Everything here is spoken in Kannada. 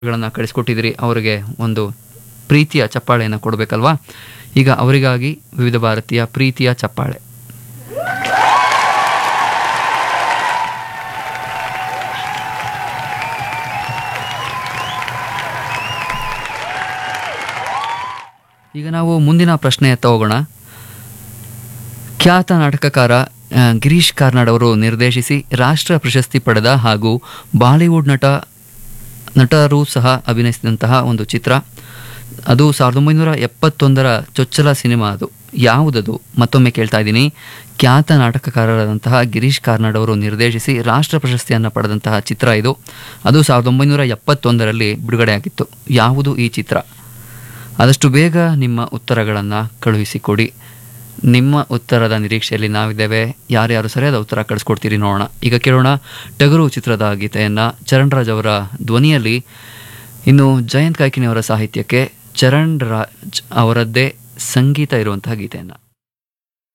ಗಳನ್ನ ಕಳಿಸ್ಕೊಟ್ಟಿದ್ದೀರಿ ಅವರಿಗೆ ಒಂದು ಪ್ರೀತಿಯ ಚಪ್ಪಾಳೆಯನ್ನು ಕೊಡಬೇಕಲ್ವಾ ಈಗ ಅವರಿಗಾಗಿ ವಿವಿಧ ಭಾರತೀಯ ಪ್ರೀತಿಯ ಚಪ್ಪಾಳೆ ಈಗ ನಾವು ಮುಂದಿನ ಪ್ರಶ್ನೆ ಹೋಗೋಣ ಖ್ಯಾತ ನಾಟಕಕಾರ ಆ, ಗಿರೀಶ್ ಕಾರ್ನಾಡ್ ಅವರು ನಿರ್ದೇಶಿಸಿ ರಾಷ್ಟ್ರ ಪ್ರಶಸ್ತಿ ಪಡೆದ ಹಾಗೂ ಬಾಲಿವುಡ್ ನಟ ನಟರು ಸಹ ಅಭಿನಯಿಸಿದಂತಹ ಒಂದು ಚಿತ್ರ ಅದು ಸಾವಿರದ ಒಂಬೈನೂರ ಎಪ್ಪತ್ತೊಂದರ ಚೊಚ್ಚಲ ಸಿನಿಮಾ ಅದು ಯಾವುದದು ಮತ್ತೊಮ್ಮೆ ಕೇಳ್ತಾ ಇದ್ದೀನಿ ಖ್ಯಾತ ನಾಟಕಕಾರರಾದಂತಹ ಗಿರೀಶ್ ಕಾರ್ನಾಡ್ ಅವರು ನಿರ್ದೇಶಿಸಿ ರಾಷ್ಟ್ರ ಪ್ರಶಸ್ತಿಯನ್ನು ಪಡೆದಂತಹ ಚಿತ್ರ ಇದು ಅದು ಸಾವಿರದ ಒಂಬೈನೂರ ಎಪ್ಪತ್ತೊಂದರಲ್ಲಿ ಬಿಡುಗಡೆಯಾಗಿತ್ತು ಯಾವುದು ಈ ಚಿತ್ರ ಆದಷ್ಟು ಬೇಗ ನಿಮ್ಮ ಉತ್ತರಗಳನ್ನು ಕಳುಹಿಸಿಕೊಡಿ ನಿಮ್ಮ ಉತ್ತರದ ನಿರೀಕ್ಷೆಯಲ್ಲಿ ನಾವಿದ್ದೇವೆ ಯಾರ್ಯಾರು ಸರಿಯಾದ ಉತ್ತರ ಕಳಿಸ್ಕೊಡ್ತೀರಿ ನೋಡೋಣ ಈಗ ಕೇಳೋಣ ಟಗರು ಚಿತ್ರದ ಗೀತೆಯನ್ನು ಚರಣ್ ರಾಜ್ ಅವರ ಧ್ವನಿಯಲ್ಲಿ ಇನ್ನು ಜಯಂತ್ ಕಾಯ್ಕಿನಿ ಅವರ ಸಾಹಿತ್ಯಕ್ಕೆ ಚರಣ್ ರಾಜ್ ಅವರದ್ದೇ ಸಂಗೀತ ಇರುವಂತಹ ಗೀತೆಯನ್ನು